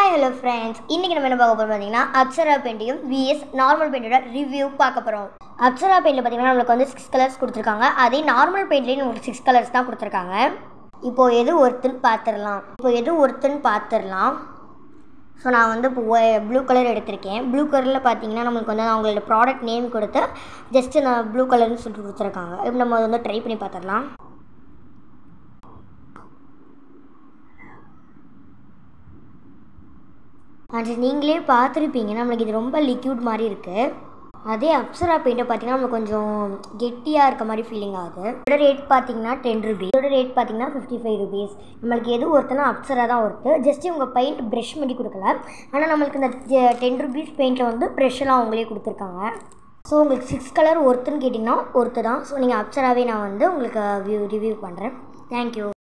hello friends இன்றைக்கி நம்ம என்ன பார்க்க போகிறோம் பார்த்தீங்கன்னா அப்சரா பெயிண்டையும் விஎஸ் நார்மல் பெயிண்டோட ரிவ்யூ பார்க்க போகிறோம் அப்சரா பெயிண்டில் பார்த்தீங்கன்னா நம்மளுக்கு வந்து சிக்ஸ் கலர்ஸ் கொடுத்துருக்காங்க அதே நார்மல் பெயிண்ட்லேயும் நம்மளுக்கு சிக்ஸ் கலர்ஸ் தான் கொடுத்துருக்காங்க இப்போது எது ஒருத்துன்னு பார்த்துடலாம் இப்போ எது ஒருத்துன்னு பார்த்துடலாம் ஸோ நான் வந்து இப்போ ப்ளூ கலர் எடுத்திருக்கேன் ப்ளூ கலரில் பார்த்தீங்கன்னா நம்மளுக்கு வந்து அவங்களோட ப்ராடக்ட் நேம் கொடுத்து ஜஸ்ட்டு நான் ப்ளூ கலர்னு சொல்லிட்டு கொடுத்துருக்காங்க இப்போ நம்ம அதை வந்து ட்ரை பண்ணி பார்த்துடலாம் அது நீங்களே பார்த்துருப்பீங்க நம்மளுக்கு இது ரொம்ப லிக்யூட் மாதிரி இருக்குது அதே அப்சரா பெயிண்ட்டை பார்த்தீங்கன்னா நம்மளுக்கு கொஞ்சம் கெட்டியாக இருக்க மாதிரி ஃபீலிங் ஆகுது இதோட ரேட் பார்த்தீங்கன்னா டென் ருபீஸ் இதோட ரேட் பார்த்தீங்கன்னா ஃபிஃப்டி ஃபைவ் ருபீஸ் நம்மளுக்கு எது ஒருத்தனா அப்சரா தான் ஒருத்து ஜஸ்ட் இவங்க பெயிண்ட் ப்ரஷ் பண்ணி கொடுக்கல ஆனால் நம்மளுக்கு இந்த டென் ருபீஸ் பெயிண்ட்டில் வந்து ப்ரெஷ்ஷெல்லாம் அவங்களே கொடுத்துருக்காங்க ஸோ உங்களுக்கு சிக்ஸ் கலர் ஒருத்துன்னு கேட்டிங்கன்னா ஒருத்து தான் ஸோ நீங்கள் அப்சராவே நான் வந்து உங்களுக்கு ரிவ்யூ பண்ணுறேன் தேங்க்யூ